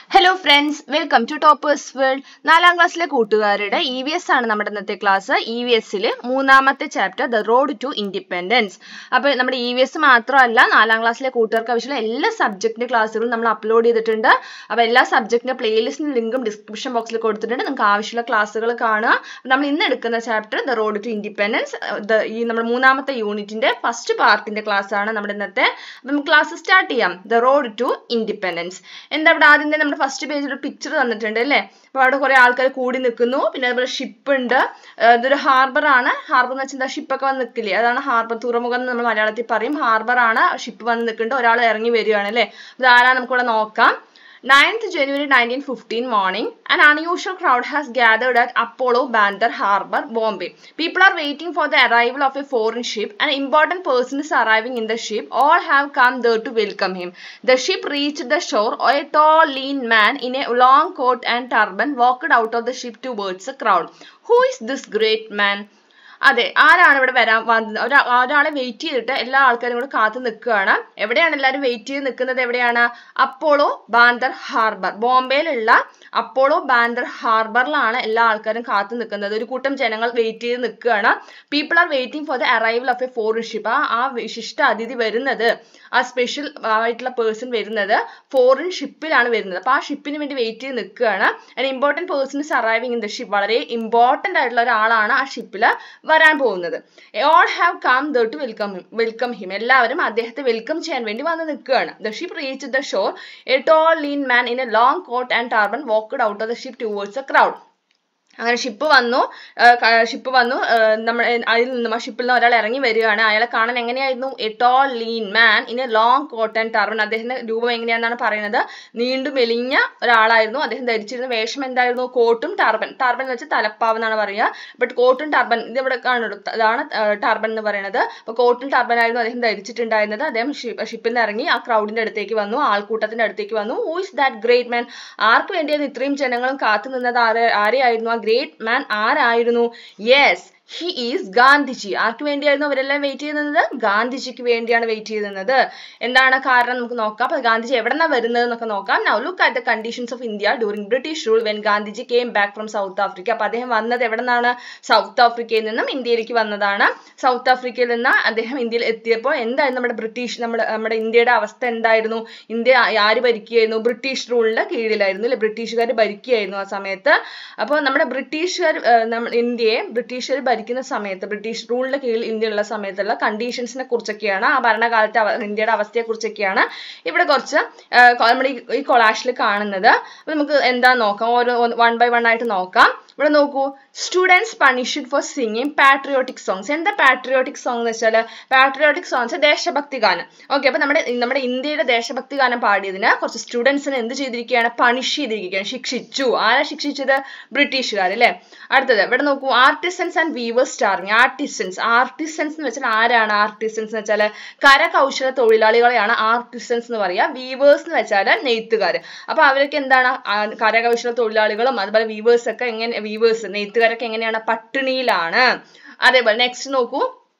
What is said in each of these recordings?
Hello friends welcome to Toppers World നാലാം ക്ലാസ്സിലെ കൂട്ടുകാരുടെ ഇ വി എസ് ആണ് നമ്മുടെ ഇന്നത്തെ ക്ലാസ് ഇ വി എസിലെ മൂന്നാമത്തെ chapter the road to independence അപ്പോൾ നമ്മുടെ ഇ വി എസ് മാത്രമല്ല നാലാം ക്ലാസ്സിലെ കൂട്ടുകാർക്ക് ആവശ്യമുള്ള എല്ലാ സബ്ജക്റ്റിന്റെ ക്ലാസ്സുകളും നമ്മൾ അപ്ലോഡ് ചെയ്തിട്ടുണ്ട് അപ്പോൾ എല്ലാ സബ്ജക്റ്റിന്റെ പ്ലേലിസ്റ്റിന്റെ ലിങ്കും ഡിസ്ക്രിപ്ഷൻ ബോക്സിൽ കൊടുത്തിട്ടുണ്ട് നിങ്ങൾക്ക് ആവശ്യമുള്ള ക്ലാസ്സുകൾ കാണുക നമ്മൾ ഇന്ന് എടുക്കുന്ന chapter the road to independence ഈ നമ്മുടെ മൂന്നാമത്തെ യൂണിറ്റിന്റെ ഫസ്റ്റ് പാർട്ടിന്റെ ക്ലാസ് ആണ് നമ്മുടെ ഇന്നത്തെ അപ്പം നമുക്ക് ക്ലാസ് സ്റ്റാർട്ട് ചെയ്യാം ദ റോഡ് ടു ഇൻഡിപെൻഡൻസ് എന്താ ഇവിടെ ആദ്യം തന്നെ നമ്മുടെ ഫസ്റ്റ് പേജിൽ ഒരു പിക്ചർ തന്നിട്ടുണ്ട് അല്ലേ അപ്പൊ അവിടെ കുറെ ആൾക്കാർ കൂടി നിൽക്കുന്നു പിന്നെ അതുപോലെ ഷിപ്പ് ഉണ്ട് ഏർ ഇതൊരു ഹാർബർ ആണ് ഹാർബർ എന്ന് വെച്ചാൽ ഷിപ്പൊക്കെ വന്ന് നിൽക്കില്ലേ അതാണ് ഹാർബർ തുറമുഖം എന്ന് നമ്മൾ മലയാളത്തിൽ പറയും ഹാർബർ ആണ് ഷിപ്പ് വന്ന് നിൽക്കുന്നുണ്ട് ഒരാൾ ഇറങ്ങി വരികയാണ് അല്ലേ ഇത് ആരാ നമുക്കിവിടെ നോക്കാം 9th January 1915 morning, an unusual crowd has gathered at Apollo Bandar Harbour, Bombay. People are waiting for the arrival of a foreign ship. An important person is arriving in the ship. All have come there to welcome him. The ship reached the shore. A tall, lean man in a long coat and turban walked out of the ship towards the crowd. Who is this great man? അതെ ആരാണ് ഇവിടെ വരാൻ വന്നത് ഒരാ ഒരാളെ wait ചെയ്തിട്ട് എല്ലാ ആൾക്കാരും കൂടെ കാത്തു നിൽക്കുകയാണ് എവിടെയാണ് എല്ലാവരും വെയിറ്റ് ചെയ്ത് നിൽക്കുന്നത് എവിടെയാണ് അപ്പോളോ ബാന്ദർ ഹാർബർ ബോംബെയിലുള്ള അപ്പോളോ ബാന്ദർ ഹാർബറിലാണ് എല്ലാ ആൾക്കാരും കാത്തു നിൽക്കുന്നത് ഒരു കൂട്ടം ജനങ്ങൾ വെയിറ്റ് ചെയ്ത് നിൽക്കുകയാണ് people are waiting for the arrival of a foreign ship ആ ആ വിശിഷ്ട അതിഥി വരുന്നത് ആ സ്പെഷ്യൽ ആയിട്ടുള്ള പേഴ്സൺ വരുന്നത് ഫോറിൻ ഷിപ്പിലാണ് വരുന്നത് അപ്പൊ ആ ഷിപ്പിന് വേണ്ടി വെയിറ്റ് ചെയ്ത് നിൽക്കുകയാണ് an important person is arriving in the ship വളരെ ഇമ്പോർട്ടന്റ് ആയിട്ടുള്ള ഒരാളാണ് ആ ഷിപ്പിൽ വരാൻ പോകുന്നത് all have come there to welcome him welcome him എല്ലാവരും അദ്ദേഹത്തെ വെൽക്കം ചെയ്യാൻ വേണ്ടി വന്ന് നിൽക്കുകയാണ് the ship reach the shore a tall lean man in a long coat and turban walked out of the ship towards a crowd അങ്ങനെ ship വന്നു ship വന്നു നമ്മൾ അതിൽ നിന്നും ആ ഷിപ്പിൽ നിന്ന് ഒരാൾ ഇറങ്ങി വരികയാണ് അയാളെ കാണാൻ എങ്ങനെയായിരുന്നു a tall lean man in a long coat and turban അദ്ദേഹത്തിന്റെ രൂപം എങ്ങനെയാണെന്നാണ് പറയുന്നത് നീണ്ടു മെലിഞ്ഞ ഒരാളായിരുന്നു അദ്ദേഹം ധരിച്ചിരുന്ന വേഷം എന്തായിരുന്നു കോട്ടും ടർബൻ ടർബൻ എന്ന് വെച്ചാൽ തലപ്പാവ് എന്നാണ് പറയുക ബട്ട് കോട്ടും ടർബൻ ഇത് ഇവിടെ കാണുള്ളൂ അതാണ് ടർബൻ എന്ന് പറയുന്നത് അപ്പൊ കോട്ടും ടർബൻ ആയിരുന്നു അദ്ദേഹം ധരിച്ചിട്ടുണ്ടായിരുന്നത് അദ്ദേഹം ഷിപ്പിൽ നിന്ന് ഇറങ്ങി ആ ക്രൗഡിന്റെ അടുത്തേക്ക് വന്നു ആൾക്കൂട്ടത്തിന്റെ അടുത്തേക്ക് വന്നു who is that great man ആർക്ക് വേണ്ടിയായിരുന്നു ഇത്രയും ജനങ്ങളും കാത്തു നിന്നത് ആരെ ആരെയായിരുന്നു ആ ഗ്രേറ്റ് മാൻ ആരായിരുന്നു യെസ് ഹി ഈസ് ഗാന്ധിജി ആർക്ക് വേണ്ടിയായിരുന്നു അവരെല്ലാം വെയിറ്റ് ചെയ്യുന്നത് ഗാന്ധിജിക്ക് വേണ്ടിയാണ് വെയിറ്റ് ചെയ്യുന്നത് എന്താണ് കാരണം നമുക്ക് നോക്കാം അപ്പൊ ഗാന്ധിജി എവിടെന്നാ വരുന്നത് എന്നൊക്കെ നോക്കാം now look at the conditions of India during British rule when Gandhiji came back from South Africa അപ്പൊ അദ്ദേഹം വന്നത് എവിടെ നിന്നാണ് സൗത്ത് ആഫ്രിക്കയിൽ നിന്നും ഇന്ത്യയിലേക്ക് വന്നതാണ് സൗത്ത് ആഫ്രിക്കയിൽ നിന്ന് അദ്ദേഹം ഇന്ത്യയിൽ എത്തിയപ്പോൾ എന്തായിരുന്നു നമ്മുടെ ബ്രിട്ടീഷ് നമ്മുടെ നമ്മുടെ ഇന്ത്യയുടെ അവസ്ഥ എന്തായിരുന്നു ഇന്ത്യ ആര് ഭരിക്കുകയായിരുന്നു ബ്രിട്ടീഷ് റൂളിന്റെ കീഴിലായിരുന്നു അല്ലെ ബ്രിട്ടീഷുകാർ ഭരിക്കുകയായിരുന്നു ആ സമയത്ത് അപ്പോൾ നമ്മുടെ ബ്രിട്ടീഷുകാർ നമ്മൾ ഇന്ത്യയെ ബ്രിട്ടീഷുകാർ ഭരിക്കുന്ന സമയത്ത് ബ്രിട്ടീഷ് റൂളിന്റെ കീഴിൽ ഇന്ത്യ ഉള്ള സമയത്തുള്ള കണ്ടീഷൻസിനെ കുറിച്ചൊക്കെയാണ് ആ ഭരണകാലത്തെ ഇന്ത്യയുടെ അവസ്ഥയെ കുറിച്ചൊക്കെയാണ് ഇവിടെ കുറച്ച് നമ്മുടെ ഈ കൊളാഷിൽ കാണുന്നത് അപ്പൊ നമുക്ക് എന്താ നോക്കാം ഓരോ വൺ ബൈ വൺ ആയിട്ട് നോക്കാം ഇവിടെ നോക്കൂ students punished for singing patriotic songs എന്താ പാട്രിയോട്ടിക് സോങ് എന്ന് വെച്ചാൽ പാട്രിയോട്ടിക് സോങ്സ് ദേശഭക്തി ഗാനം ഓക്കെ അപ്പൊ നമ്മുടെ നമ്മുടെ ഇന്ത്യയുടെ ദേശഭക്തി ഗാനം പാടിയതിന് കുറച്ച് സ്റ്റുഡൻസിനെ എന്ത് ചെയ്തിരിക്കുകയാണ് പണിഷ് ചെയ്തിരിക്കുകയാണ് ശിക്ഷിച്ചു ആരാ ശിക്ഷിച്ചത് ബ്രിട്ടീഷുകാർ അല്ലെ അടുത്തത് ഇവിടെ നോക്കൂ artisans and weavers starving artisans artisans എന്ന് വെച്ചാൽ ആരാണ് ആർട്ടിസൻസ് എന്ന് വെച്ചാൽ കരകൗശല തൊഴിലാളികളെയാണ് ആർട്ടിസൻസ് എന്ന് പറയുക വീവേഴ്സ് എന്ന് വെച്ചാൽ നെയ്ത്തുകാർ അപ്പൊ അവരൊക്കെ എന്താണ് കരകൗശല തൊഴിലാളികളും അതുപോലെ വീവേഴ്സ് ഒക്കെ എങ്ങനെ വീവേഴ്സ് നെയ്ത്തുകാരൊക്കെ എങ്ങനെയാണ് പട്ടിണിയിലാണ് അതേപോലെ നെക്സ്റ്റ് നോക്കൂ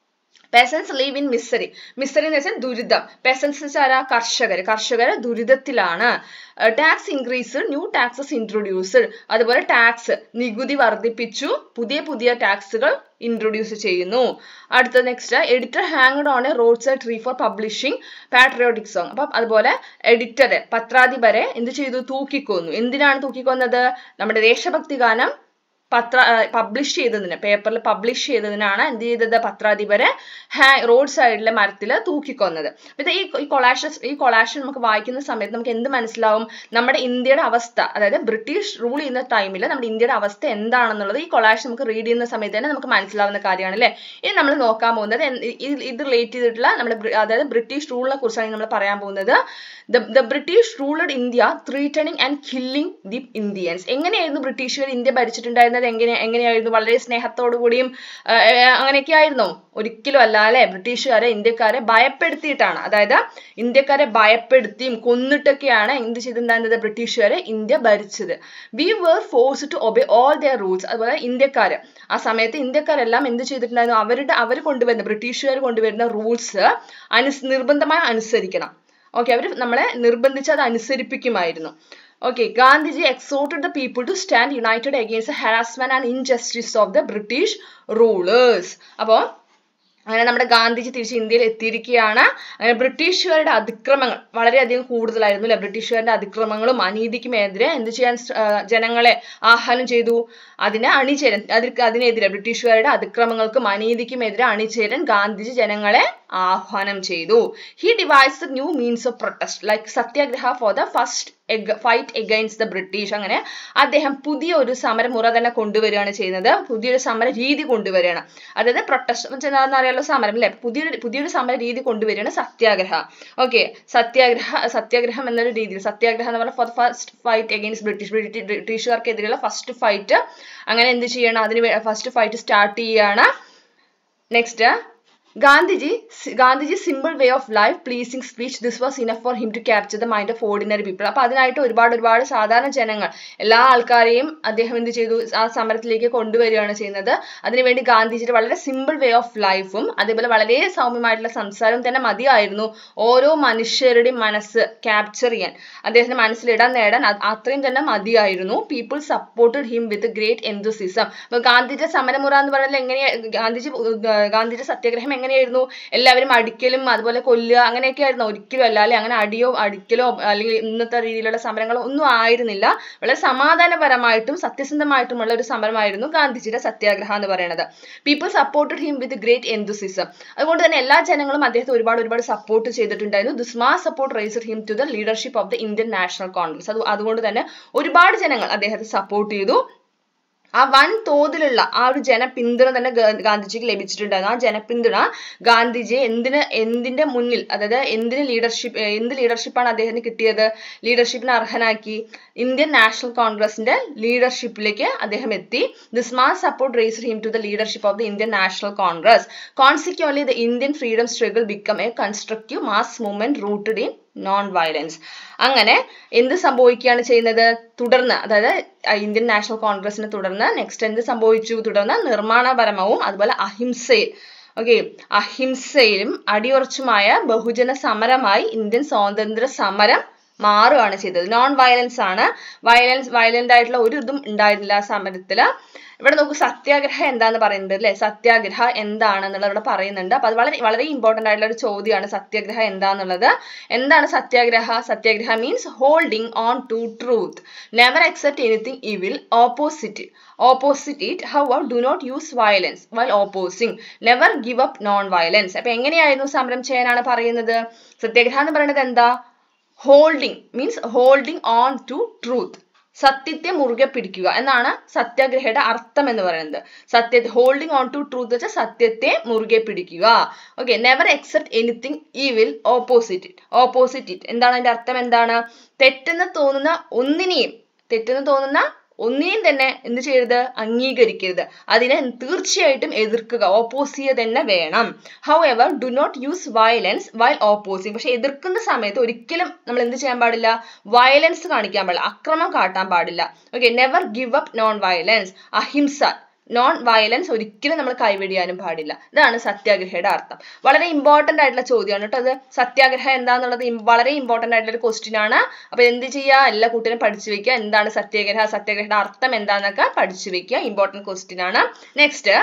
peasants live in misery misery എന്ന് വെച്ചാൽ ദുരിതം പെസൻസ് വെച്ചാൽ കർഷകർ കർഷകർ ദുരിതത്തിലാണ് tax increase new taxes introduced അതുപോലെ ടാക്സ് നികുതി വർദ്ധിപ്പിച്ചു പുതിയ പുതിയ ടാക്സുകൾ ഇൻട്രൊഡ്യൂസ് ചെയ്യുന്നു അടുത്ത next editor hanged on a road side tree for publishing patriotic song അപ്പം അതുപോലെ എഡിറ്ററെ പത്രാധിപരെ എന്ത് ചെയ്തു തൂക്കിക്കൊന്നു എന്തിനാണ് തൂക്കിക്കൊന്നത് നമ്മുടെ ദേശഭക്തി ഗാനം പത്ര പബ്ലിഷ് ചെയ്തതിന് പേപ്പറിൽ പബ്ലിഷ് ചെയ്തതിനാണ് എന്ത് ചെയ്തത് പത്രാധിപരെ ഹാ റോഡ് സൈഡിലെ മരത്തിൽ തൂക്കിക്കൊന്നത് ഇത് ഈ ഈ കൊളാഷ ഈ കൊളാഷൻ നമുക്ക് വായിക്കുന്ന സമയത്ത് നമുക്ക് എന്ത് മനസ്സിലാവും നമ്മുടെ ഇന്ത്യയുടെ അവസ്ഥ അതായത് ബ്രിട്ടീഷ് റൂൾ ചെയ്യുന്ന ടൈമിൽ നമ്മുടെ ഇന്ത്യയുടെ അവസ്ഥ എന്താണെന്നുള്ളത് ഈ കൊളാഷ് നമുക്ക് റീഡ് ചെയ്യുന്ന സമയത്ത് തന്നെ നമുക്ക് മനസ്സിലാവുന്ന കാര്യമാണ് അല്ലേ ഇനി നമ്മൾ നോക്കാൻ പോകുന്നത് ഇത് റിലേറ്റ് ചെയ്തിട്ടുള്ള നമ്മുടെ അതായത് ബ്രിട്ടീഷ് റൂളിനെ കുറിച്ചാണ് നമ്മൾ പറയാൻ പോകുന്നത് the British ruled India threatening and killing the Indians എങ്ങനെയായിരുന്നു ബ്രിട്ടീഷുകാർ ഇന്ത്യ ഭരിച്ചിട്ടുണ്ടായിരുന്നത് എങ്ങനെ എങ്ങനെയായിരുന്നു വളരെ സ്നേഹത്തോടു കൂടിയും അങ്ങനെയൊക്കെ ആയിരുന്നോ ഒരിക്കലും അല്ല അല്ലെ ബ്രിട്ടീഷുകാരെ ഇന്ത്യക്കാരെ ഭയപ്പെടുത്തിയിട്ടാണ് അതായത് ഇന്ത്യക്കാരെ ഭയപ്പെടുത്തിയും കൊന്നിട്ടൊക്കെയാണ് എന്ത് ചെയ്തിട്ടുണ്ടായിരുന്നത് ബ്രിട്ടീഷുകാരെ ഇന്ത്യ ഭരിച്ചത് we were forced to obey all their rules അതുപോലെ ഇന്ത്യക്കാര് ആ സമയത്ത് ഇന്ത്യക്കാരെല്ലാം എന്ത് ചെയ്തിട്ടുണ്ടായിരുന്നു അവരുടെ അവർ കൊണ്ടുവരുന്ന ബ്രിട്ടീഷുകാർ കൊണ്ടുവരുന്ന റൂൾസ് അനുസ് നിർബന്ധമായി അനുസരിക്കണം ഓക്കെ അവർ നമ്മളെ നിർബന്ധിച്ച് അത് അനുസരിപ്പിക്കുമായിരുന്നു Okay, Gandhiji exhorted the people to stand united against the harassment and injustice of the British rulers. അപ്പോൾ അങ്ങനെ നമ്മുടെ ഗാന്ധിജി തിരിച്ച് ഇന്ത്യയിൽ എത്തിയിരിക്കുകയാണ് അങ്ങനെ ബ്രിട്ടീഷുകാരുടെ അതിക്രമങ്ങൾ വളരെയധികം കൂടുതലായിരുന്നു അല്ലെ ബ്രിട്ടീഷുകാരുടെ അതിക്രമങ്ങളും അനീതിക്കുമെതിരെ എന്ത് ചെയ്യാൻ ശ്ര- ആ, ജനങ്ങളെ ആഹ്വാനം ചെയ്തു അതിനെ അണിചേരാൻ അതിൽ അതിനെതിരെ ബ്രിട്ടീഷുകാരുടെ അതിക്രമങ്ങൾക്കും അനീതിക്കുമെതിരെ അണിചേരാൻ ഗാന്ധിജി ജനങ്ങളെ ആഹ്വാനം ചെയ്തു he devise new means of protest like satyagraha for the first fight against the British അങ്ങനെ അദ്ദേഹം പുതിയ ഒരു സമരമുറ തന്നെ കൊണ്ടുവരികയാണ് ചെയ്യുന്നത് പുതിയൊരു സമര രീതി കൊണ്ടുവരികയാണ് അതായത് പ്രൊട്ടസ്റ്റ് അറിയാലോ സമരം അല്ലെ പുതിയൊരു പുതിയൊരു സമര രീതി കൊണ്ടുവരികയാണ് സത്യാഗ്രഹ ഓക്കെ സത്യാഗ്രഹ സത്യാഗ്രഹം എന്നൊരു രീതിയിൽ സത്യാഗ്രഹം എന്ന് പറഞ്ഞാൽ for first fight against British ബ്രിട്ടീഷുകാർക്കെതിരെയുള്ള ഫസ്റ്റ് ഫൈറ്റ് അങ്ങനെ എന്ത് ചെയ്യണം അതിന് ഫസ്റ്റ് ഫൈറ്റ് സ്റ്റാർട്ട് ചെയ്യുകയാണ് next Gandhiji Gandhiji simple way of life pleasing speech this was enough for him to capture the mind of ordinary people അപ്പൊ അതിനായിട്ട് ഒരുപാട് ഒരുപാട് സാധാരണ ജനങ്ങൾ എല്ലാ ആൾക്കാരെയും അദ്ദേഹം എന്ത് ചെയ്തു ആ സമരത്തിലേക്ക് കൊണ്ടുവരികയാണ് ചെയ്യുന്നത് അതിനുവേണ്ടി ഗാന്ധിജിയുടെ വളരെ സിമ്പിൾ വേ ഓഫ് ലൈഫും അതേപോലെ വളരെ സൗമ്യമായിട്ടുള്ള സംസാരവും തന്നെ മതിയായിരുന്നു ഓരോ മനുഷ്യരുടെയും മനസ്സ് ക്യാപ്ചർ ചെയ്യാൻ അദ്ദേഹത്തിന്റെ മനസ്സിലിടാൻ നേടാൻ അത് അത്രയും തന്നെ മതിയായിരുന്നു people supported him with great enthusiasm അപ്പൊ ഗാന്ധിജി സമരമുറ എന്ന് പറയുന്നത് എങ്ങനെയാ ഗാന്ധിജി ഏർ ഗാന്ധിജി സത്യാഗ്രഹം എങ്ങനെയായിരുന്നു എല്ലാവരും അടിക്കലും അതുപോലെ കൊല്ലുക അങ്ങനെയൊക്കെ ആയിരുന്നു ഒരിക്കലും അല്ല അല്ലെ അങ്ങനെ അടിയോ അടിക്കലോ അല്ലെങ്കിൽ ഇന്നത്തെ രീതിയിലുള്ള സമരങ്ങളോ ഒന്നും ആയിരുന്നില്ല വളരെ സമാധാനപരമായിട്ടും സത്യസന്ധമായിട്ടുമുള്ള ഒരു സമരമായിരുന്നു ഗാന്ധിജിയുടെ സത്യാഗ്രഹം എന്ന് പറയുന്നത് people supported him with great enthusiasm അതുകൊണ്ട് തന്നെ എല്ലാ ജനങ്ങളും അദ്ദേഹത്തെ ഒരുപാട് ഒരുപാട് സപ്പോർട്ട് ചെയ്തിട്ടുണ്ടായിരുന്നു this mass support raised him to the leadership of the Indian National Congress അത് അതുകൊണ്ട് തന്നെ ഒരുപാട് ജനങ്ങൾ അദ്ദേഹത്തെ സപ്പോർട്ട് ചെയ്തു ആ വൻ തോതിലുള്ള ആ ഒരു ജനപിന്തുണ തന്നെ ഗാ- ഗാന്ധിജിക്ക് ലഭിച്ചിട്ടുണ്ടായിരുന്നു ആ ജനപിന്തുണ ഗാന്ധിജിയെ എന്തിന് എന്തിന്റെ മുന്നിൽ അതായത് എന്തിന് ലീഡർഷിപ്പ് എന്ത് ലീഡർഷിപ്പാണ് അദ്ദേഹത്തിന് കിട്ടിയത് ലീഡർഷിപ്പിന് അർഹനാക്കി ഇന്ത്യൻ നാഷണൽ കോൺഗ്രസിന്റെ ലീഡർഷിപ്പിലേക്ക് അദ്ദേഹം എത്തി this mass support raised him to the leadership of the Indian National Congress consequently the Indian freedom struggle become a constructive mass movement rooted in non violence അങ്ങനെ എന്ത് സംഭവിക്കുകയാണ് ചെയ്യുന്നത് തുടർന്ന് അതായത് ആ ഇന്ത്യൻ നാഷണൽ കോൺഗ്രസിനെ തുടർന്ന് നെക്സ്റ്റ് എന്ത് സംഭവിച്ചു തുടർന്ന് നിർമ്മാണപരമവും അതുപോലെ അഹിംസയിൽ ഓക്കെ അഹിംസയിലും അടിയുറച്ചുമായ ബഹുജന സമരമായി ഇന്ത്യൻ സ്വാതന്ത്ര്യ സമരം മാറുകയാണ് ചെയ്തത് നോൺ വയലൻസ് ആണ് വയലൻസ് വയലന്റ് ആയിട്ടുള്ള ഒരു ഇതും ഉണ്ടായിരുന്നില്ല ആ സമരത്തില് ഇവിടെ നോക്കൂ സത്യാഗ്രഹ എന്താന്ന് പറയുന്നുണ്ട് അല്ലെ സത്യാഗ്രഹ എന്താണെന്നുള്ളത് ഇവിടെ പറയുന്നുണ്ട് അപ്പൊ അത് വളരെ വളരെ ഇമ്പോർട്ടന്റ് ആയിട്ടുള്ള ഒരു ചോദ്യമാണ് സത്യാഗ്രഹ എന്താന്നുള്ളത് എന്താണ് satyagraha satyagraha means holding on to truth never accept anything evil opposite opposite it however do not use violence while opposing never give up non violence അപ്പൊ എങ്ങനെയായിരുന്നു സമരം ചെയ്യാനാണ് പറയുന്നത് സത്യാഗ്രഹ എന്ന് പറയുന്നത് എന്താ holding means holding on to truth സത്യത്തെ മുറുകെ പിടിക്കുക എന്നാണ് സത്യാഗ്രഹയുടെ അർത്ഥം എന്ന് പറയുന്നത് satya holding on to truth വെച്ചാൽ സത്യത്തെ മുറുകെ പിടിക്കുക okay never accept anything evil opposite it opposite it എന്താണ് അതിന്റെ അർത്ഥം എന്താണ് തെറ്റെന്ന് തോന്നുന്ന ഒന്നിനെയും തെറ്റെന്ന് തോന്നുന്ന ഒന്നിനെയും തന്നെ എന്ത് ചെയ്യരുത് അംഗീകരിക്കരുത് അതിനെ തീർച്ചയായിട്ടും എതിർക്കുക ഓപ്പോസ് ചെയ്യുക തന്നെ വേണം however do not use violence while opposing പക്ഷെ എതിർക്കുന്ന സമയത്ത് ഒരിക്കലും നമ്മൾ എന്ത് ചെയ്യാൻ പാടില്ല വയലൻസ് കാണിക്കാൻ പാടില്ല അക്രമം കാട്ടാൻ പാടില്ല okay never give up non violence ahimsa non violence ഒരിക്കലും നമ്മൾ കൈവെടിയാനും പാടില്ല ഇതാണ് സത്യാഗ്രഹയുടെ അർത്ഥം വളരെ ഇമ്പോർട്ടന്റ് ആയിട്ടുള്ള ചോദ്യമാണ് കേട്ടോ അത് സത്യാഗ്രഹം എന്താന്നുള്ളത് im- വളരെ ഇമ്പോർട്ടന്റ് ആയിട്ടുള്ള ഒരു ക്വസ്റ്റ്യൻ ആണ് അപ്പൊ എന്ത് ചെയ്യുക എല്ലാ കുട്ടികളും പഠിച്ചു വെക്കുക എന്താണ് സത്യാഗ്രഹ സത്യാഗ്രഹയുടെ അർത്ഥം എന്താന്നൊക്കെ പഠിച്ചു വെക്കുക ഇമ്പോർട്ടന്റ് ക്വസ്റ്റ്യൻ ആണ് next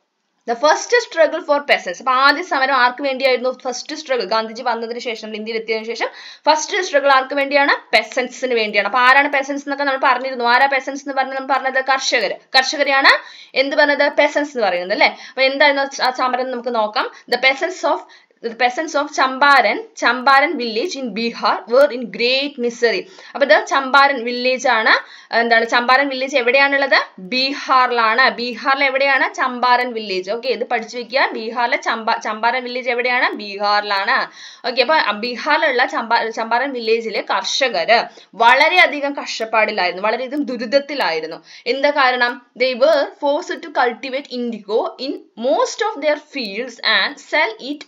the first struggle for peasants അപ്പൊ ആദ്യ സമരം ആർക്ക് വേണ്ടിയായിരുന്നു ഫസ്റ്റ് സ്ട്രഗിൾ ഗാന്ധിജി വന്നതിന് ശേഷം നമ്മൾ ഇന്ത്യയിൽ എത്തിയതിനു ശേഷം ഫസ്റ്റ് സ്ട്രഗിൾ ആർക്ക് വേണ്ടിയാണ് പെസൻസിന് വേണ്ടിയാണ് അപ്പൊ ആരാണ് പെസൻസ് എന്നൊക്കെ നമ്മൾ പറഞ്ഞിരുന്നു ആരാ പെസൻസ് എന്ന് പറഞ്ഞ് നമ്മൾ പറഞ്ഞത് കർഷകർ കർഷകരെയാണ് എന്ത് പറഞ്ഞത് പെസൻസ് എന്ന് പറയുന്നത് അല്ലെ അപ്പൊ എന്തായിരുന്നു ആ സമരം എന്ന് നമുക്ക് നോക്കാം the peasants of the peasants of Champaran, Champaran village in Bihar were in great misery. അപ്പൊ ഇത് ചമ്പാരൻ വില്ലേജ് ആണ് എന്താണ് ചമ്പാരൻ വില്ലേജ് എവിടെയാണുള്ളത് ബീഹാറിലാണ് ബീഹാറിൽ എവിടെയാണ് ചമ്പാരൻ വില്ലേജ് ഓക്കെ ഇത് പഠിച്ചു വെക്കുക ബീഹാറിലെ ചമ്പാ ചമ്പാരൻ വില്ലേജ് എവിടെയാണ് ബീഹാറിലാണ് ഓക്കെ അപ്പൊ ബീഹാറിലുള്ള ചമ്പാ ചമ്പാരൻ വില്ലേജിലെ കർഷകര് വളരെയധികം കഷ്ടപ്പാടിലായിരുന്നു വളരെയധികം ദുരിതത്തിലായിരുന്നു എന്താ കാരണം they were forced to cultivate indigo in most of their fields and sell it at a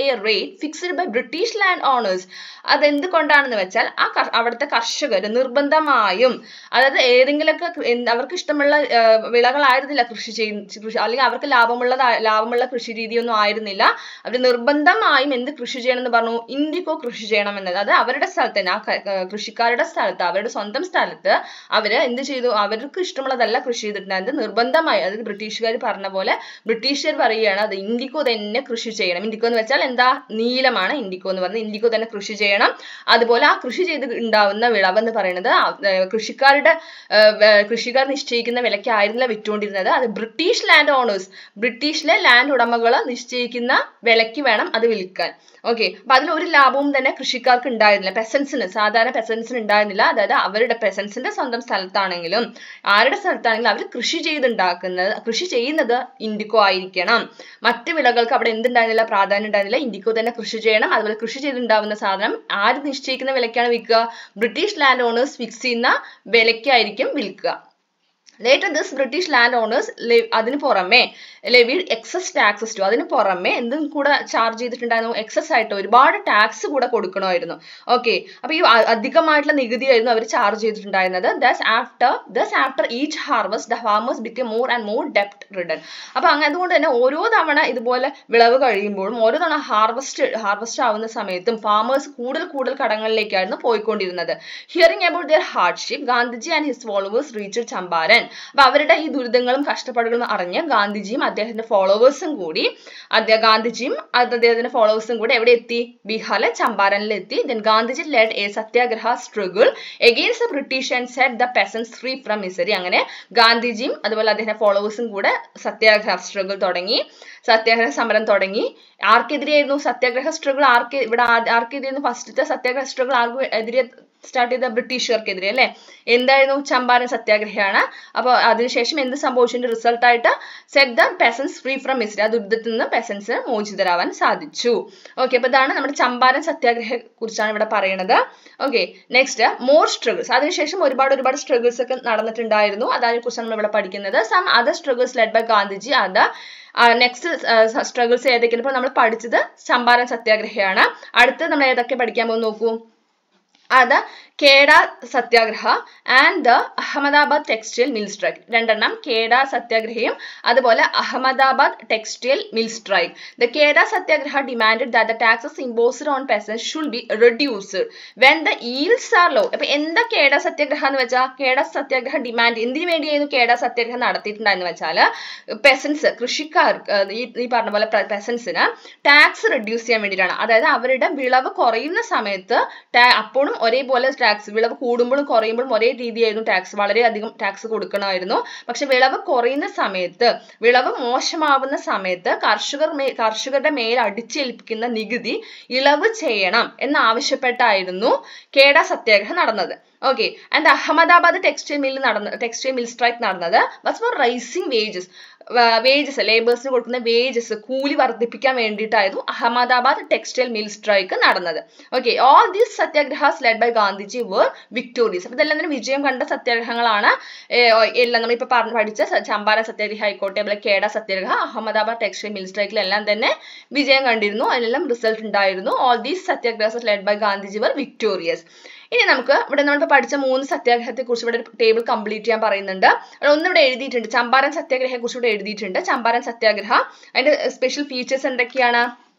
a rate fixed by British land owners അതെന്തുകൊണ്ടാണെന്ന് വെച്ചാൽ ആ കർ- അവിടുത്തെ കർഷകർ നിർബന്ധമായും അതായത് ഏതെങ്കിലുമൊക്കെ കൃ- എന്ത് അവർക്ക് ഇഷ്ടമുള്ള ആ, വിളകളായിരുന്നില്ല കൃഷി ചെയ്യുന്ന കൃഷി അല്ലെങ്കിൽ അവർക്ക് ലാഭമുള്ള ലാഭമുള്ള കൃഷി രീതിയൊന്നും ആയിരുന്നില്ല അവർ നിർബന്ധമായും എന്ത് കൃഷി ചെയ്യണം എന്ന് പറഞ്ഞു ഇൻഡിഗോ കൃഷി ചെയ്യണം എന്നത് അത് അവരുടെ സ്ഥലത്ത് തന്നെ ആ ക- ക- കൃഷിക്കാരുടെ സ്ഥലത്ത് അവരുടെ സ്വന്തം സ്ഥലത്ത് അവര് എന്ത് ചെയ്തു അവർക്ക് ഇഷ്ടമുള്ളതല്ല കൃഷി ചെയ്തിട്ടുണ്ടായിരുന്നത് നിർബന്ധമായി അതായത് ബ്രിട്ടീഷുകാർ പറഞ്ഞ പോലെ ബ്രിട്ടീഷുകാർ പറയുകയാണ് അത് ഇൻഡിഗോ തന്നെ കൃഷി ചെയ്യണം ഇൻഡിഗോ എന്ന് വെച്ചാൽ എന്താ നീലമാണ് ഇൻഡിഗോ എന്ന് പറയുന്നത് ഇൻഡിഗോ തന്നെ കൃഷി ചെയ്യണം അതുപോലെ ആ കൃഷി ചെയ്ത് ഉണ്ടാവുന്ന വിളവ് എന്ന് പറയുന്നത് ആ, ഏർ കൃഷിക്കാരുടെ ഏർ, വേ- കൃഷിക്കാർ നിശ്ചയിക്കുന്ന വിലയ്ക്കായിരുന്നില്ല വിറ്റുകൊണ്ടിരുന്നത് അത് ബ്രിട്ടീഷ് ലാൻഡ് ഓണേഴ്സ് ബ്രിട്ടീഷിലെ ലാൻഡ് ഉടമകൾ നിശ്ചയിക്കുന്ന വിലയ്ക്ക് വേണം അത് വിൽക്കാൻ ഓക്കെ അപ്പൊ അതിൽ ഒരു ലാഭവും തന്നെ കൃഷിക്കാർക്ക് ഉണ്ടായിരുന്നില്ല പെസൻസിന് സാധാരണ പെസൻസിന് ഉണ്ടായിരുന്നില്ല അതായത് അവരുടെ പെസൻസിന്റെ സ്വന്തം സ്ഥലത്താണെങ്കിലും ആരുടെ സ്ഥലത്താണെങ്കിലും അവർ കൃഷി ചെയ്തുണ്ടാക്കുന്നത് കൃഷി ചെയ്യുന്നത് ഇൻഡിക്കോ ആയിരിക്കണം മറ്റ് വിളകൾക്ക് അവിടെ എന്തുണ്ടായിരുന്നില്ല പ്രാധാന്യം ഉണ്ടായിരുന്നില്ല ഇൻഡിക്കോ തന്നെ കൃഷി ചെയ്യണം അതുപോലെ കൃഷി ചെയ്തുണ്ടാവുന്ന സാധനം ആര് നിശ്ചയിക്കുന്ന വിലക്കാണ് വിൽക്കുക ബ്രിട്ടീഷ് ലാൻഡ് ഓണേഴ്സ് ഫിക്സ് ചെയ്യുന്ന വിലയ്ക്കായിരിക്കും വിൽക്കുക later this British land owners അതിന് പുറമെ ലെവി എക്സസ് ടാക്സസ് ടു അതിന് പുറമെ എന്തും കൂടെ ചാർജ് ചെയ്തിട്ടുണ്ടായിരുന്നു എക്സസ് ആയിട്ട് ഒരുപാട് ടാക്സ് കൂടെ കൊടുക്കണമായിരുന്നു ഓക്കെ അപ്പൊ ഈ അ- അധികമായിട്ടുള്ള നികുതിയായിരുന്നു അവർ ചാർജ് ചെയ്തിട്ടുണ്ടായിരുന്നത് thus after thus after each harvest the farmers become more and more ഡെപ്റ്റ് റിഡൻ അപ്പൊ അങ്ങനെ അതുകൊണ്ട് തന്നെ ഓരോ തവണ ഇതുപോലെ വിളവ് കഴിയുമ്പോഴും ഓരോ തവണ ഹാർവസ്റ്റ് ഹാർവസ്റ്റ് ആവുന്ന സമയത്തും ഫാമേഴ്സ് കൂടുതൽ കൂടുതൽ കടങ്ങളിലേക്കായിരുന്നു പോയിക്കൊണ്ടിരുന്നത് hearing about their hardship Gandhiji and his followers reach Champaran അപ്പൊ അവരുടെ ഈ ദുരിതങ്ങളും കഷ്ടപ്പാടുകളും അറിഞ്ഞ് ഗാന്ധിജിയും അദ്ദേഹത്തിന്റെ ഫോളോവേഴ്സും കൂടി അദ്ദേഹം ഗാന്ധിജിയും അത് അദ്ദേഹത്തിന്റെ ഫോളോവേഴ്സും കൂടി എവിടെ എത്തി ബീഹാറിലെ ചമ്പാരനിൽ എത്തി then Gandhiji led a satyagraha struggle against the British and set the peasants free from misery അങ്ങനെ ഗാന്ധിജിയും അതുപോലെ അദ്ദേഹത്തിന്റെ ഫോളോവേഴ്സും കൂടെ സത്യാഗ്രഹ സ്ട്രഗിൾ തുടങ്ങി സത്യാഗ്രഹ സമരം തുടങ്ങി ആർക്കെതിരെയായിരുന്നു സത്യാഗ്രഹ സ്ട്രഗിൾ ആർക്ക് ഇവിടെ ആ- ആർക്കെതിരെയായിരുന്നു ഫസ്റ്റത്തെ സത്യാഗ്രഹ സ്ട്രഗിൾ ആർക്ക് എതിരെ സ്റ്റാർട്ട് ചെയ്ത ബ്രിട്ടീഷുകാർക്കെതിരെ അല്ലെ എന്തായിരുന്നു ചമ്പാരൻ സത്യാഗ്രഹമാണ് അപ്പോൾ അതിനുശേഷം എന്ത് സംഭവിച്ചതിന്റെ റിസൾട്ട് ആയിട്ട് set the peasants free from misery ആ ദുരിതത്തിൽ നിന്ന് പെസൻസ് മോചിതരാവാൻ സാധിച്ചു ഓക്കെ അപ്പൊ ഇതാണ് നമ്മുടെ ചമ്പാരൻ സത്യാഗ്രഹത്തെ കുറിച്ചാണ് ഇവിടെ പറയുന്നത് ഓക്കെ നെക്സ്റ്റ് മോർ സ്ട്രഗിൾസ് അതിനുശേഷം ഒരുപാട് ഒരുപാട് സ്ട്രഗിൾസ് ഒക്കെ നടന്നിട്ടുണ്ടായിരുന്നു അതിനെ കുറിച്ചാണ് നമ്മൾ ഇവിടെ പഠിക്കുന്നത് some other struggles led by Gandhiji അത് നെക്സ്റ്റ് സ്ട്രഗിൾസ് ഏതൊക്കെയാണ് ഇപ്പോൾ നമ്മൾ പഠിച്ചത് ചമ്പാരൻ സത്യാഗ്രഹയാണ് അടുത്ത് നമ്മൾ ഏതൊക്കെ പഠിക്കാൻ പോകുന്നു നോക്കൂ അത് Kheda satyagraha and the Ahmedabad textile mill strike രണ്ടെണ്ണം കേഡ സത്യാഗ്രഹയും അതുപോലെ Ahmedabad textile mill strike the Kheda satyagraha demanded that the taxes imposed on peasants should be reduced when the yields are low അപ്പൊ എന്താ കേഡ സത്യാഗ്രഹ എന്ന് വെച്ചാൽ കേഡ സത്യാഗ്രഹ ഡിമാൻഡ് എന്തിനു വേണ്ടിയായിരുന്നു കേഡ സത്യാഗ്രഹം നടത്തിയിട്ടുണ്ടായെന്ന് വെച്ചാൽ പെസൻസ് കൃഷിക്കാർക്ക് ആ, ഈ ഈ പറഞ്ഞ പോലെ പെസൻസിന് ടാക്സ് റെഡ്യൂസ് ചെയ്യാൻ വേണ്ടിയിട്ടാണ് അതായത് അവരുടെ വിളവ് കുറയുന്ന സമയത്ത് ടാ- അപ്പോഴും ഒരേപോലെ ടാക്സ് വിളവ് കൂടുമ്പോഴും കുറയുമ്പോഴും ഒരേ രീതിയായിരുന്നു ടാക്സ് വളരെയധികം ടാക്സ് കൊടുക്കണമായിരുന്നു പക്ഷെ വിളവ് കുറയുന്ന സമയത്ത് വിളവ് മോശമാവുന്ന സമയത്ത് കർഷകർ മേ കർഷകരുടെ മേൽ അടിച്ചേൽപ്പിക്കുന്ന നികുതി ഇളവ് ചെയ്യണം എന്നാവശ്യപ്പെട്ടായിരുന്നു കേഡ സത്യാഗ്രഹം നടന്നത് okay and Ahmedabad textile mill നടന്ന ടെക്സ്റ്റൈൽ മിൽ സ്ട്രൈക്ക് നടന്നത് was for rising wages wages ലേബേഴ്സിന് കൊടുക്കുന്ന വേജസ് കൂലി വർദ്ധിപ്പിക്കാൻ വേണ്ടിയിട്ടായിരുന്നു അഹമ്മദാബാദ് ടെക്സ്റ്റൈൽ മിൽ സ്ട്രൈക്ക് നടന്നത് okay all these satyagrahas led by Gandhiji were victorious അപ്പൊ ഇതെല്ലാം തന്നെ വിജയം കണ്ട സത്യാഗ്രഹങ്ങളാണ് ഏർ എല്ലാം നമ്മളിപ്പോ പറഞ്ഞ പഠിച്ച സ- ചമ്പാരൻ സത്യാഗ്രഹ ആയിക്കോട്ടെ അതുപോലെ കേഡ സത്യാഗ്രഹ അഹമ്മദാബാദ് ടെക്സ്റ്റൈൽ മിൽ സ്ട്രൈക്കിലെല്ലാം തന്നെ വിജയം കണ്ടിരുന്നു അതിലെല്ലാം റിസൾട്ട് ഉണ്ടായിരുന്നു all these satyagrahas led by Gandhiji were victorious ഇനി നമുക്ക് ഇവിടെ നമ്മളിപ്പോൾ പഠിച്ച മൂന്ന് സത്യാഗ്രഹത്തെ കുറിച്ച് ഇവിടെ ഒരു ടേബിൾ കംപ്ലീറ്റ് ചെയ്യാൻ പറയുന്നുണ്ട് അവിടെ ഒന്ന് ഇവിടെ എഴുതിയിട്ടുണ്ട് ചമ്പാരൻ സത്യാഗ്രഹത്തെ കുറിച്ച് ഇവിടെ എഴുതിയിട്ടുണ്ട് ചമ്പാരൻ സത്യാഗ്രഹ അതിന്റെ സ്പെഷ്യൽ ഫീച്ചേഴ്സ് എന്തൊക്കെയാണ്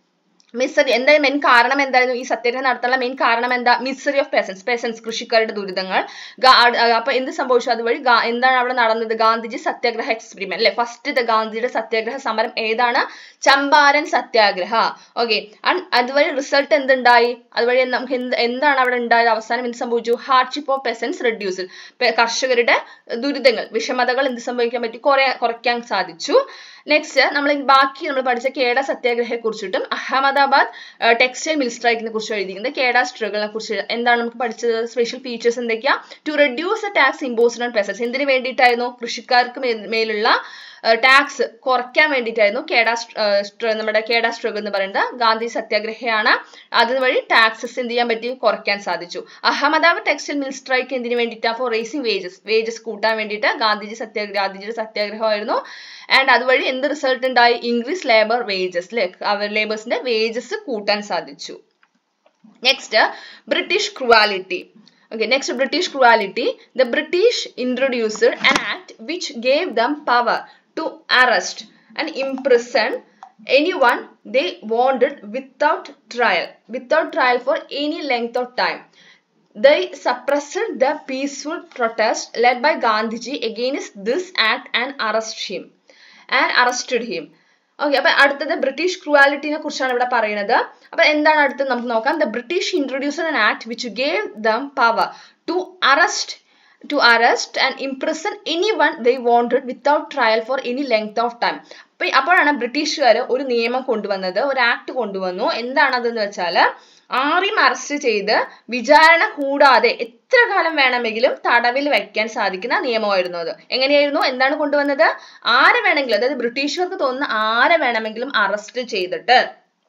മിസറി എന്താ മെയിൻ കാരണം എന്തായിരുന്നു ഈ സത്യാഗ്രഹം നടത്താനുള്ള മെയിൻ കാരണം എന്താ മിസറി ഓഫ് പെസൻസ് പെസൻസ് കൃഷിക്കാരുടെ ദുരിതങ്ങൾ ഗാ- ആ, അപ്പൊ എന്ത് സംഭവിച്ചു അതുവഴി ഗാ- എന്താണ് അവിടെ നടന്നത് ഗാന്ധിജി സത്യാഗ്രഹ എക്സ്പെരിമെന്റ് അല്ലെ ഫസ്റ്റ് ഗാന്ധിജിയുടെ സത്യാഗ്രഹ സമരം ഏതാണ് ചമ്പാരൻ സത്യാഗ്രഹ ഓക്കെ അതുവഴി റിസൾട്ട് എന്തുണ്ടായി അതുവഴി നമുക്ക് എന്ത് എന്താണ് അവിടെ ഉണ്ടായത് അവസാനം എന്ത് സംഭവിച്ചു ഹാർഡ്ഷിപ്പ് ഓഫ് പെസൻസ് റെഡ്യൂസ് കർഷകരുടെ ദുരിതങ്ങൾ വിഷമതകൾ എന്ത് സംഭവിക്കാൻ പറ്റി കുറെ കുറയ്ക്കാൻ സാധിച്ചു നെക്സ്റ്റ് നമ്മൾ ബാക്കി നമ്മൾ പഠിച്ച കേഡ സത്യാഗ്രഹത്തെ കുറിച്ചിട്ടും അഹമ്മദാബാദ് ടെക്സ്റ്റൈൽ മിൽ സ്ട്രൈക്കിനെ കുറിച്ച് എഴുതിയിരിക്കുന്നത് കേഡ സ്ട്രഗിളിനെ കുറിച്ച് എന്താണ് നമുക്ക് പഠിച്ചത് സ്പെഷ്യൽ ഫീച്ചേഴ്സ് എന്തൊക്കെയാ to reduce the tax imposed on peasants എന്തിനു വേണ്ടിയിട്ടായിരുന്നു കൃഷിക്കാർക്ക് മേ- മേലുള്ള ടാക്സ് കുറയ്ക്കാൻ വേണ്ടിയിട്ടായിരുന്നു കേഡ നമ്മുടെ കേഡ സ്ട്രഗിൾ എന്ന് പറയുന്നത് ഗാന്ധി സത്യാഗ്രഹയാണ് അതുവഴി ടാക്സസ് എന്ത് ചെയ്യാൻ പറ്റി കുറയ്ക്കാൻ സാധിച്ചു അഹമ്മദാബാദ് ടെക്സ്റ്റൈൽ മിൽ സ്ട്രൈക്ക് എന്തിനു വേണ്ടിയിട്ടാണ് ഫോർ റേസിംഗ് വേജസ് വേജസ് കൂട്ടാൻ വേണ്ടിയിട്ട് ഗാന്ധിജി സത്യാഗ്രഹ ഗാന്ധിജിയുടെ സത്യാഗ്രഹമായിരുന്നു ആൻഡ് അതുവഴി എന്ത് റിസൾട്ട് ഉണ്ടായി ഇൻക്രീസ് ലേബർ വേജസ് അല്ലെ അവർ ലേബേഴ്സിന്റെ വേജസ് കൂട്ടാൻ സാധിച്ചു next British cruelty Okay, next British cruelty. The British introduced an act which gave them power to arrest and imprison anyone they wanted without trial, without trial for any length of time. They suppressed the peaceful protest led by Gandhiji against this act and arrested him. And arrested him. Okay അപ്പൊ അടുത്തത് British ക്രുവാലിറ്റിനെ കുറിച്ചാണ് ഇവിടെ പറയുന്നത് അപ്പൊ എന്താണ് അടുത്തത് നമുക്ക് നോക്കാം the British introduced an act which gave them power to arrest to arrest and imprison anyone they wanted without trial for any length of time അപ്പൊ അപ്പോഴാണ് ബ്രിട്ടീഷുകാർ ഒരു നിയമം കൊണ്ടുവന്നത് ഒരു ആക്ട് കൊണ്ടുവന്നു എന്താണതെന്ന് വെച്ചാൽ ആരെയും അറസ്റ്റ് ചെയ്ത് വിചാരണ കൂടാതെ എത്ര കാലം വേണമെങ്കിലും തടവിൽ വയ്ക്കാൻ സാധിക്കുന്ന നിയമമായിരുന്നു അത് എങ്ങനെയായിരുന്നു എന്താണ് കൊണ്ടുവന്നത് ആരെ വേണമെങ്കിലും അതായത് ബ്രിട്ടീഷുകാർക്ക് തോന്നുന്ന ആരെ വേണമെങ്കിലും അറസ്റ്റ് ചെയ്തിട്ട്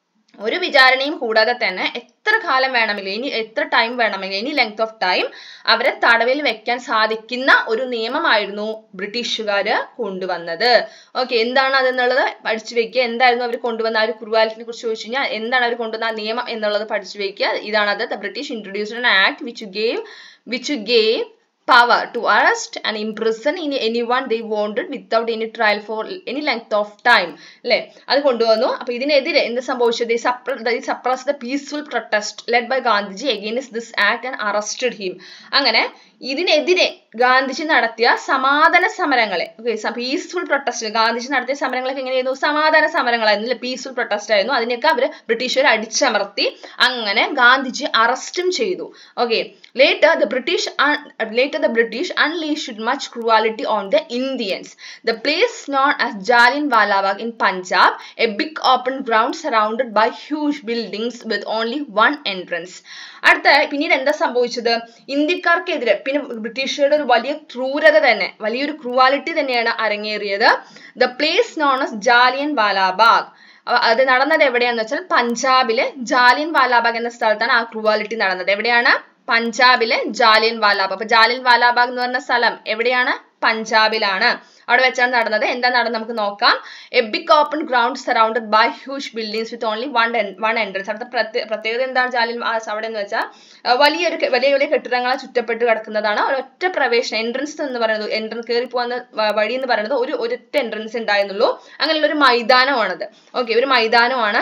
ഒരു വിചാരണയും കൂടാതെ തന്നെ എത്ര കാലം വേണമെങ്കിലും ഇനി എത്ര ടൈം വേണമെങ്കിലും ഇനി ലെങ്ത് ഓഫ് ടൈം അവരെ തടവിൽ വെക്കാൻ സാധിക്കുന്ന ഒരു നിയമമായിരുന്നു ബ്രിട്ടീഷുകാര് കൊണ്ടുവന്നത് ഓക്കെ എന്താണ് അതെന്നുള്ളത് പഠിച്ചു വെക്കുക എന്തായിരുന്നു അവർ കൊണ്ടുവന്ന ആ ഒരു ക്രുവാലിറ്റിനെ കുറിച്ച് ചോദിച്ചു കഴിഞ്ഞാൽ എന്താണ് അവർ കൊണ്ടുവന്ന ആ നിയമം എന്നുള്ളത് പഠിച്ചു വെക്കുക ഇതാണ് അത് the British introduced an act which gave which gave power to arrest and imprison in anyone they wanted without any trial for any length of time അല്ലെ അത് കൊണ്ടുവന്നു അപ്പൊ ഇതിനെതിരെ എന്ത് സംഭവിച്ചത് suppress the peaceful protest led by Gandhiji against this act and arrested him അങ്ങനെ ഇതിനെതിരെ ഗാന്ധിജി നടത്തിയ സമാധാന സമരങ്ങളെ ഓക്കെ പീസ്ഫുൾ പ്രൊട്ടസ്റ്റ് ഗാന്ധിജി നടത്തിയ സമരങ്ങളൊക്കെ എങ്ങനെയായിരുന്നു സമാധാന സമരങ്ങളായിരുന്നു അല്ലെ പീസ്ഫുൾ പ്രൊട്ടസ്റ്റ് ആയിരുന്നു അതിനെയൊക്കെ അവർ ബ്രിട്ടീഷുകാർ അടിച്ചമർത്തി അങ്ങനെ ഗാന്ധിജി അറസ്റ്റും ചെയ്തു okay later the British later the British unleashed much cruelty on the Indians the place known as Jallian Wala Bagh in Punjab a big open ground surrounded by huge buildings with only one entrance അടുത്ത പിന്നീട് എന്താ സംഭവിച്ചത് ഇന്ത്യക്കാർക്കെതിരെ പിന്നെ ബ്രിട്ടീഷുകാരുടെ ഒരു വലിയ ക്രൂരത തന്നെ വലിയൊരു ക്രൂവാലിറ്റി തന്നെയാണ് അരങ്ങേറിയത് the place known as Jallian Wala Bagh അത് നടന്നത് എവിടെയാന്ന് വെച്ചാൽ പഞ്ചാബിലെ ജാലിയൻ വാലാബാഗ് എന്ന സ്ഥലത്താണ് ആ ക്രൂവാലിറ്റി നടന്നത് എവിടെയാണ് പഞ്ചാബിലെ ജാലിയൻ വാലാബാഗ് അപ്പൊ ജാലിയൻ വാലാബാഗ് എന്ന് പറഞ്ഞ സ്ഥലം എവിടെയാണ് പഞ്ചാബിലാണ് അവിടെ വെച്ചാണ് നടന്നത് എന്താ നടന്നത് നമുക്ക് നോക്കാം a big open ground surrounded by huge buildings with only one one entrance അവിടുത്തെ പ്രത്യേകത എന്താണ് ജാലിയൻ അവിടെ എന്ന് വെച്ചാൽ വലിയൊരു വലിയ വലിയ കെട്ടിടങ്ങളെ ചുറ്റപ്പെട്ട് കിടക്കുന്നതാണ് ഒരൊറ്റ പ്രവേശനം എൻട്രൻസ് എന്ന് പറയുന്നത് എൻട്രൻസ് കയറി പോകുന്ന വഴി എന്ന് പറയുന്നത് ഒരു ഒരൊറ്റ എൻട്രൻസ് ഉണ്ടായിരുന്നുള്ളൂ അങ്ങനെയുള്ള ഒരു മൈതാനമാണത് ഓക്കെ ഒരു മൈതാനമാണ്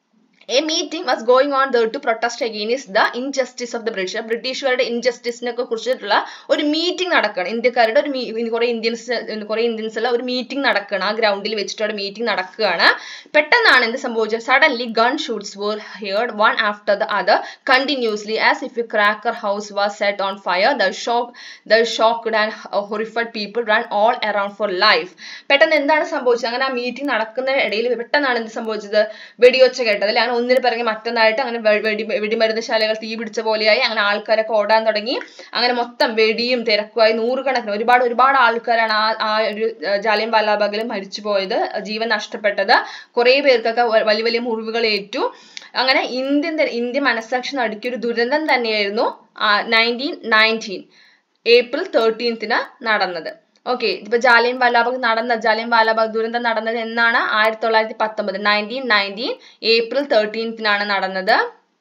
a meeting was going on there to protest against the injustice of the British ബ്രിട്ടീഷുകാരുടെ ഇൻജസ്റ്റിസിനെ കുറിച്ചിട്ടുള്ള ഒരു മീറ്റിംഗ് നടക്കണം ഇന്ത്യക്കാരുടെ ഒരു കുറെ ഇന്ത്യൻസ് കുറെ ഇന്ത്യൻസ് ഉള്ള ഒരു മീറ്റിംഗ് നടക്കണം ആ ഗ്രൗണ്ടിൽ വെച്ചിട്ട് ഒരു മീറ്റിംഗ് നടക്കുകയാണ് പെട്ടെന്നാണ് എന്ത് സംഭവിച്ചത് suddenly gun shoots were heard one after the other continuously as if a cracker house was set on fire the shock the shocked and horrified people run all around for life പെട്ടെന്ന് എന്താണ് സംഭവിച്ചത് അങ്ങനെ ആ meeting നടക്കുന്ന ഇടയിൽ പെട്ടെന്നാണ് എന്ത് സംഭവിച്ചത് വെടിയൊച്ച കേട്ടത് അല്ലെ അങ്ങനെ ഒന്നിന് പിറകെ മറ്റൊന്നായിട്ട് അങ്ങനെ വെടി വെടിമരുന്ന് ശാലകൾ തീ പിടിച്ച പോലെയായി അങ്ങനെ ആൾക്കാരൊക്കെ ഓടാൻ തുടങ്ങി അങ്ങനെ മൊത്തം വെടിയും തിരക്കുമായി നൂറുകണക്കിന് ഒരുപാട് ഒരുപാട് ആൾക്കാരാണ് ആ ആ ഒരു ജാലിയൻ വാലാബാഗിൽ മരിച്ചു പോയത് ജീവൻ നഷ്ടപ്പെട്ടത് കുറെ പേർക്കൊക്കെ വലിയ വലിയ മുറിവുകൾ ഏറ്റു അങ്ങനെ ഇന്ത്യൻ ഇന്ത്യ മനസ്സാക്ഷി നടുക്കിയൊരു ദുരന്തം തന്നെയായിരുന്നു നയൻറ്റീൻ നയൻറ്റീൻ ഏപ്രിൽ തേർട്ടീൻത്തിന് നടന്നത് ഓക്കെ ഇപ്പൊ ജാലിയൻ വാലാബാഗ് നടന്ന ജാലിയൻ വാലാബാഗ് ദുരന്തം നടന്നത് എന്നാണ് ആയിരത്തി തൊള്ളായിരത്തി പത്തൊമ്പത് നയൻറ്റീൻ നയൻറ്റീൻ ഏപ്രിൽ തേർട്ടീൻത്തിനാണ് നടന്നത്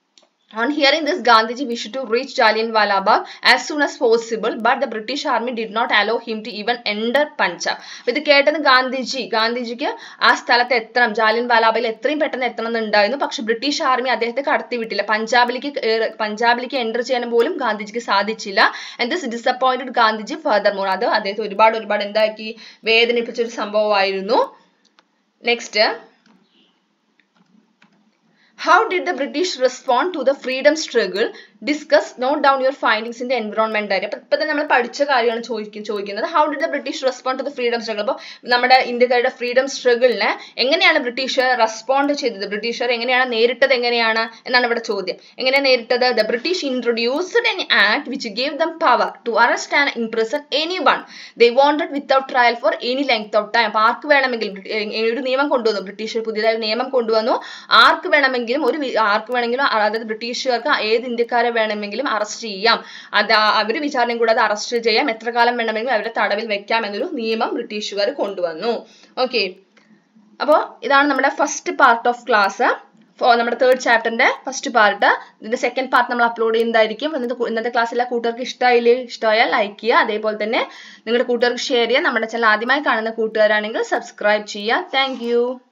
On hearing this, Gandhiji wished to reach Jallianwala Bagh as soon as possible, but the British army did not allow him to even enter Punjab. ഇത് കേട്ടത് ഗാന്ധിജി ഗാന്ധിജിക്ക് ആ സ്ഥലത്ത് എത്തണം ജാലിയൻ വാലാബാഗിൽ എത്രയും പെട്ടെന്ന് എത്തണം എന്നുണ്ടായിരുന്നു പക്ഷെ ബ്രിട്ടീഷ് ആർമി അദ്ദേഹത്തെ കടത്തിവിട്ടില്ല പഞ്ചാബിലേക്ക് പഞ്ചാബിലേക്ക് എൻ്റർ ചെയ്യാൻ പോലും ഗാന്ധിജിക്ക് സാധിച്ചില്ല and this disappointed Gandhiji further more അത് അദ്ദേഹത്തെ ഒരുപാട് ഒരുപാട് എന്താക്കി വേദനിപ്പിച്ച ഒരു സംഭവമായിരുന്നു next How did the British respond to the freedom struggle discuss note down your findings in the environment diary അപ്പൊ ഇപ്പൊ തന്നെ നമ്മൾ പഠിച്ച കാര്യമാണ് ചോദിക്കും ചോദിക്കുന്നത് how did the British respond to the freedom struggle അപ്പോൾ നമ്മുടെ ഇന്ത്യക്കാരുടെ ഫ്രീഡം സ്ട്രഗിളിന് എങ്ങനെയാണ് ബ്രിട്ടീഷ് റെസ്പോണ്ട് ചെയ്തത് ബ്രിട്ടീഷർ എങ്ങനെയാണ് നേരിട്ടത് എങ്ങനെയാണ് എന്നാണ് ഇവിടെ ചോദ്യം എങ്ങനെയാണ് നേരിട്ടത് the British introduced an act which gave them power to arrest and imprison anyone they wanted without trial for any length of time അപ്പൊ ആർക്ക് വേണമെങ്കിലും ഒരു നിയമം കൊണ്ടുവന്നു ബ്രിട്ടീഷ് പുതിയതായി നിയമം കൊണ്ടുവന്നു ആർക്ക് വേണമെങ്കിലും ഒരു ആർക്ക് വേണമെങ്കിലും അതായത് ബ്രിട്ടീഷുകാർക്ക് ഏത് ഇന്ത്യക്കാരെ വേണമെങ്കിലും അറസ്റ്റ് ചെയ്യാം അത് അവർ വിചാരണയും കൂടാതെ അറസ്റ്റ് ചെയ്യാം എത്ര കാലം വേണമെങ്കിലും അവരെ തടവിൽ വെക്കാം എന്നൊരു നിയമം ബ്രിട്ടീഷുകാർ കൊണ്ടുവന്നു ഓക്കെ അപ്പോൾ ഇതാണ് നമ്മുടെ ഫസ്റ്റ് പാർട്ട് ഓഫ് ക്ലാസ് നമ്മുടെ തേർഡ് ചാപ്റ്ററിന്റെ ഫസ്റ്റ് പാർട്ട് ഇതിന്റെ സെക്കൻഡ് പാർട്ട് നമ്മൾ അപ്ലോഡ് ചെയ്യുന്നതായിരിക്കും ഇന്നത്തെ ഇന്നത്തെ ക്ലാസ്സിലെ കൂട്ടുകാർക്ക് ഇഷ്ടമായില്ലേ ഇഷ്ടമായാൽ ലൈക്ക് ചെയ്യുക അതേപോലെ തന്നെ നിങ്ങളുടെ കൂട്ടുകാർക്ക് ഷെയർ ചെയ്യുക നമ്മുടെ ചാനൽ ആദ്യമായി കാണുന്ന കൂട്ടുകാരാണെങ്കിൽ സബ്സ്ക്രൈബ് ചെയ്യുക താങ്ക്